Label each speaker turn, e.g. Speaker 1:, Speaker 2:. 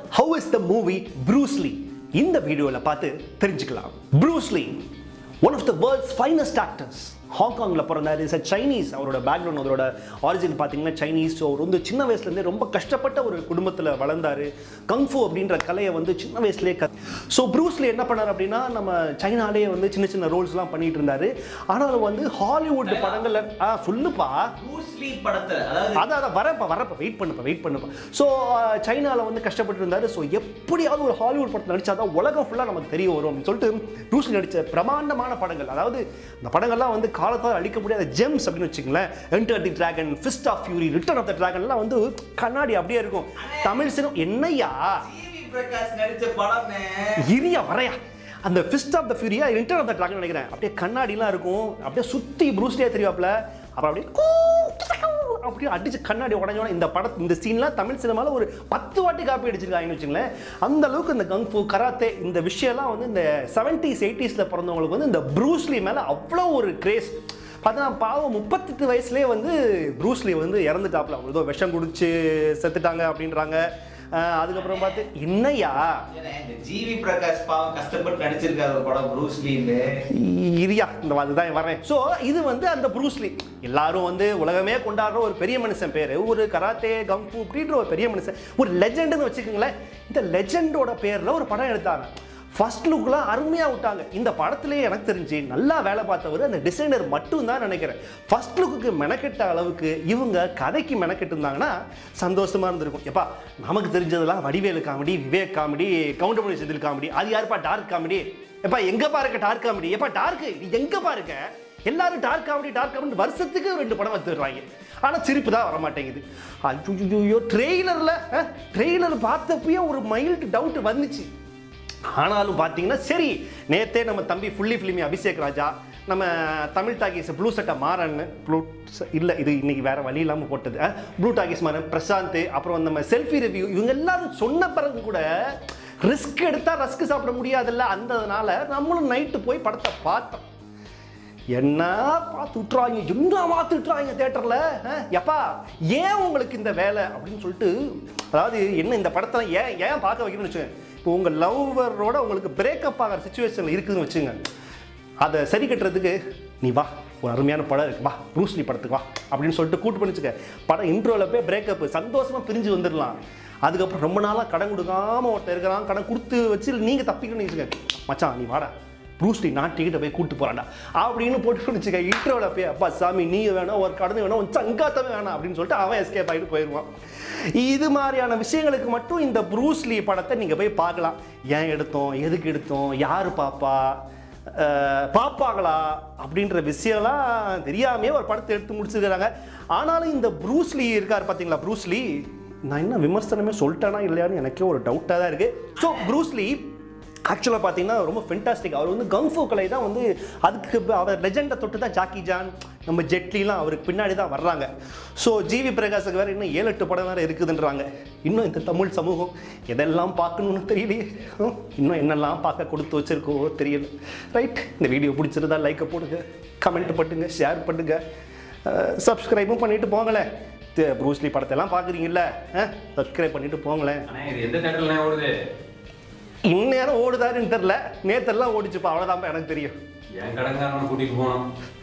Speaker 1: how is the movie Bruce Lee இந்த வீடியோவில் பார்த்து தெரிஞ்சுக்கலாம் Bruce Lee one of the world's finest actors ஹாங்காங்கில் பிறந்தார் இஸ் அ சைனீஸ் அவரோட பேக்ரவுண்ட் அவரோட ஆரிஜின் பார்த்தீங்கன்னா சைனீஸ் ஸோ அவர் வந்து சின்ன வயசுலேருந்தே ரொம்ப கஷ்டப்பட்ட ஒரு குடும்பத்தில் வளர்ந்தார் கங்ஃபு அப்படின்ற கலையை வந்து சின்ன வயசுலேயே க ஸோ ப்ரூஸ்லி என்ன பண்ணார் அப்படின்னா நம்ம சைனாலேயே வந்து சின்ன சின்ன ரோல்ஸ்லாம் பண்ணிட்டு இருந்தார் ஆனாலும் வந்து ஹாலிவுட் படங்களில் ஆ சொல்லுப்பா
Speaker 2: ப்ரூஸ்லி படத்துல அதாவது
Speaker 1: அதான் அதான் வரப்ப வரப்ப வெயிட் பண்ணுப்பா வெயிட் பண்ணுப்பா ஸோ சைனாவில் வந்து கஷ்டப்பட்டு இருந்தார் ஸோ எப்படியாவது ஒரு ஹாலிவுட் படத்தில் நடிச்சாதான் உலகம் ஃபுல்லாக நமக்கு தெரிய வரும் அப்படின்னு சொல்லிட்டு ப்ரூஸ்லி நடித்த பிரமாண்டமான படங்கள் அதாவது இந்த படங்கள்லாம் வந்து காலத்தால் அழிக்க முடியாத ஜெம்ஸ் அப்படின்னு வச்சுங்களேன் enter the dragon fist of fury return of the டிராகன்லாம் வந்து கண்ணாடி அப்படியே இருக்கும் தமிழ் சினிமா என்னையா
Speaker 2: ஜிவி பிரகாஷ் நடிச்ச படமே
Speaker 1: இரியா வரையா அந்த ஃபிஸ்ட் ஆஃப் த ஃபியூரியா ரிட்டர்ன் ஆஃப் த டிராகன் நினைக்கிறேன் அப்படியே கண்ணாடிலாம் இருக்கும் அப்படியே சுற்றி ப்ரூஸ்லியாக தெரியாப்புல அப்புறம் அப்படியே கூ, அப்படியே அடிச்சு கண்ணாடி உடஞ்சோட இந்த படத்து இந்த சீன்லாம் தமிழ் சினிமாவில் ஒரு பத்து வாட்டி காப்பி அடிச்சிருக்காங்கன்னு வச்சுங்களேன் அந்த அளவுக்கு இந்த கங்ஃபு கராத்தே இந்த விஷயம்லாம் வந்து இந்த செவன்டிஸ் எயிட்டிஸில் பிறந்தவங்களுக்கு வந்து இந்த ப்ரூஸ்லி மேலே அவ்வளோ ஒரு கிரேஸ் பார்த்தா பாவம் முப்பத்தெட்டு வயசுலேயே வந்து ப்ரூஸ்லி வந்து இறந்துட்டாப்புல அவங்க ஏதோ விஷம் குடிச்சு செத்துட்டாங்க அப்படின்றாங்க அஹ் அதுக்கப்புறம் பார்த்து என்னையா
Speaker 2: ஏன்னா இந்த ஜிவி பிரகாஷ் பாவம் கஷ்டப்பட்டு நடிச்சிருக்காரு ஒரு படம் ப்ரூஸ்லின்னு
Speaker 1: இரியா இந்த அதுதான் வரேன் ஸோ இது வந்து அந்த ப்ரூஸ்லி எல்லாரும் வந்து உலகமே கொண்டாடுற ஒரு பெரிய மனுஷன் பேர் ஒரு கராத்தே கங்ஃபு அப்படின்ற ஒரு பெரிய மனுஷன் ஒரு லெஜெண்டுன்னு வச்சுக்கோங்களேன் இந்த லெஜெண்டோட பேரில் ஒரு படம் எடுத்தாங்க ஃபர்ஸ்ட் லுக்லாம் அருமையாக விட்டாங்க இந்த படத்துலேயே எனக்கு தெரிஞ்சு நல்லா வேலை பார்த்தவர் அந்த டிசைனர் மட்டும் தான் நினைக்கிறேன் ஃபர்ஸ்ட் லுக்குக்கு மெனக்கெட்ட அளவுக்கு இவங்க கதைக்கு மெனக்கெட்டு இருந்தாங்கன்னா சந்தோஷமா இருந்திருக்கும் எப்பா நமக்கு தெரிஞ்சதெல்லாம் Vadivelu comedy Vivek comedy Goundamani Senthil comedy அது யாருப்பா டார்க் காமெடி எப்பா எங்க பாருக்க டார்க் காமெடி எப்பா டார்க் எங்க பாருக்க எல்லாரும் டார்க் காமெடி டார்க் காமெடி வருஷத்துக்கு ரெண்டு படம் வந்துடுறாங்க ஆனால் சிரிப்பு தான் வர மாட்டேங்குது ஐயோ ட்ரெய்லரில் ட்ரெய்லர் பார்த்தப்பயே ஒரு மைல்டு டவுட் வந்துச்சு ஆனாலும் பார்த்தீங்கன்னா சரி நேத்தே நம்ம தம்பி ஃபுல்லி ஃபிலிமி அபிஷேக் ராஜா நம்ம தமிழ் டாக்கீஸ் ப்ளூ சட்டை மாறன் ப்ளூ இல்லை இது இன்னைக்கு வேற வழி இல்லாமல் போட்டது ப்ளூ டாக்கீஸ் மாறன் பிரசாந்த் அப்புறம் நம்ம செல்ஃபி ரிவ்யூ இவங்க எல்லாரும் சொன்ன பிறகு கூட ரிஸ்க் எடுத்தால் ரஸ்க் சாப்பிட முடியாதுல்ல அந்ததுனால நம்மளும் நைட்டு போய் படத்தை பார்த்தோம் என்ன பார்த்து விட்டுறாங்க என்ன பார்த்து விட்டுறாங்க தேட்டரில் எப்பா ஏன் உங்களுக்கு இந்த வேலை அப்படின்னு சொல்லிட்டு அதாவது என்ன இந்த படத்தை ஏன் ஏன் பார்க்க வைக்கணும்னு வச்சுங்க இப்போ உங்கள் லவ்வரோட உங்களுக்கு பிரேக்கப் ஆகிற சுச்சுவேஷன் இருக்குதுன்னு வச்சுங்க அதை சரி கட்டுறதுக்கு நீ வா ஒரு அருமையான படம் இருக்கு வா ப்ரூஸ்லி படத்துக்கு வா அப்படின்னு சொல்லிட்டு கூட்டு பண்ணிச்சுக்க படம் இன்ட்ரோவில் போய் பிரேக்கப் சந்தோஷமாக பிரிஞ்சு வந்துடலாம் அதுக்கப்புறம் ரொம்ப நாளாக கடன் கொடுக்காம ஒருத்தர் இருக்கிறான் கடன் கொடுத்து வச்சு நீங்கள் தப்பிக்கணும்னு வச்சுக்க மச்சான் நீ வாடா ப்ரூஸ்லி நான் டிக்கெட்டை போய் கூட்டு போறான்டா அப்படின்னு போட்டு வச்சுக்க இன்ட்ரோவில் போய் அப்பா சாமி நீ வேணாம் ஒரு கடந்து வேணாம் உன் சங்காத்தமே வேணாம் அப்படின்னு சொல்லிட்டு அவன் எஸ்கேப் ஆகிட்டு போயிடுவான் இது மாதிரியான விஷயங்களுக்கு மட்டும் இந்த ப்ரூஸ்லி படத்தை நீங்கள் போய் பார்க்கலாம் ஏன் எடுத்தோம் எதுக்கு எடுத்தோம் யார் பாப்பா அஹ், பாப்பாங்களா அப்படின்ற விஷயம்லாம் தெரியாமே ஒரு படத்தை எடுத்து முடிச்சிருக்கிறாங்க ஆனாலும் இந்த ப்ரூஸ்லி இருக்கார் பார்த்தீங்களா ப்ரூஸ்லி நான் என்ன விமர்சனமே சொல்லிட்டேனா இல்லையான்னு எனக்கே ஒரு டவுட்டாக தான் இருக்குது ஸோ ப்ரூஸ்லி ஆக்சுவலாக பார்த்தீங்கன்னா ரொம்ப ஃபென்டாஸ்டிக் அவர் வந்து கங்ஃபு கலை தான் வந்து அதுக்கு ப- அவர் லெஜெண்டை தொட்டு தான் ஜாக்கி ஜான் நம்ம ஜெட்லிலாம் அவருக்கு பின்னாடி தான் வர்றாங்க ஸோ ஜிவி பிரகாஷுக்கு வேறு இன்னும் ஏழு எட்டு படம் வேறு இருக்குதுன்றாங்க இன்னும் இந்த தமிழ் சமூகம் எதெல்லாம் பார்க்கணும்னு தெரியலையே ஹம், இன்னும் என்னெல்லாம் பார்க்க கொடுத்து வச்சிருக்கோ தெரியல ரைட் இந்த வீடியோ பிடிச்சிருந்தா லைக்கை போடுங்க கமெண்ட் பண்ணுங்க ஷேர் பண்ணுங்க சப்ஸ்கிரைபும் பண்ணிட்டு போங்களேன் தி- ப்ரூஸ்லி படத்தெல்லாம் பார்க்குறீங்கல்ல சப்ஸ்கிரைப் பண்ணிட்டு போங்களேன்
Speaker 3: அண்ணா இது எந்த தேட்டர்ல ஓடுது
Speaker 1: இந்நேரம் ஓடுதாருன்னு தெரில நேத்தெல்லாம் ஓடிச்சுப்பா அவ்வளோதான்ப்பா எனக்கு தெரியும்
Speaker 3: என் கடங்காரனை கூட்டிட்டு போனோம்